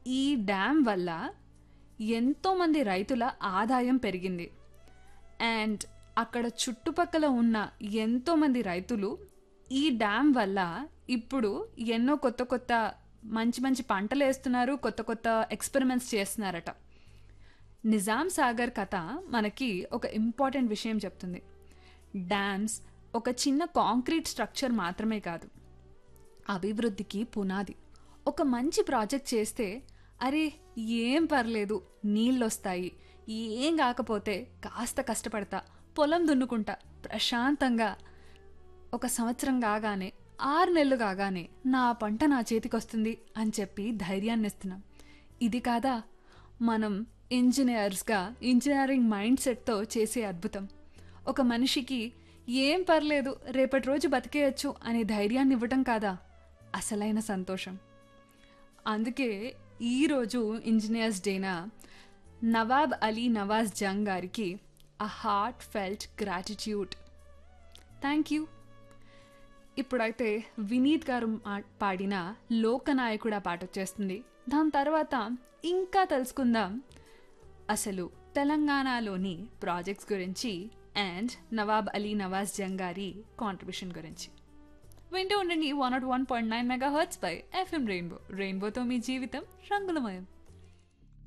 ఈ డ్యామ్ వల్ల ఎంతోమంది రైతుల ఆదాయం పెరిగింది అండ్ అక్కడ చుట్టుపక్కల ఉన్న ఎంతోమంది రైతులు ఈ డ్యామ్ వల్ల ఇప్పుడు ఎన్నో కొత్త కొత్త మంచి మంచి పంటలు వేస్తున్నారు కొత్త కొత్త ఎక్స్పెరిమెంట్స్ చేస్తున్నారట నిజాం సాగర్ కథ మనకి ఒక ఇంపార్టెంట్ విషయం చెప్తుంది డ్యామ్స్ ఒక చిన్న కాంక్రీట్ స్ట్రక్చర్ మాత్రమే కాదు అభివృద్ధికి పునాది ఒక మంచి ప్రాజెక్ట్ చేస్తే అరే ఏం పర్లేదు నీళ్ళొస్తాయి ఏం కాకపోతే కాస్త కష్టపడతా పొలం దున్నుకుంటా ప్రశాంతంగా ఒక సంవత్సరం కాగానే ఆరు నెలలు కాగానే నా పంట నా చేతికొస్తుంది అని చెప్పి ధైర్యాన్ని ఇస్తున్నాం ఇది కాదా మనం ఇంజనీర్స్గా ఇంజనీరింగ్ మైండ్ సెట్తో చేసే అద్భుతం ఒక మనిషికి ఏం పర్లేదు రేపటి రోజు బతికేయచ్చు అనే ధైర్యాన్ని ఇవ్వటం కాదా అసలైన సంతోషం అందుకే ఈరోజు ఇంజనీర్స్ డేనా నవాబ్ అలీ నవాజ్ జంగ్ గారికి a heartfelt gratitude thank you ఇప్పుడైతే వినీత్ గారు మా- పాడిన లోకనాయకుడు ఆ పాట వచ్చేస్తుంది దాని తర్వాత ఇంకా తెలుసుకుందాం అసలు తెలంగాణలోని ప్రాజెక్ట్స్ గురించి అండ్ నవాబ్ అలీ నవాజ్ జంగ్ గారి కాంట్రిబ్యూషన్ గురించి వింటూ ఉండండి one nought one point nine megahertz పై ఎఫ్ఎం రెయిన్బో రెయిన్బోతో మీ జీవితం రంగులమయం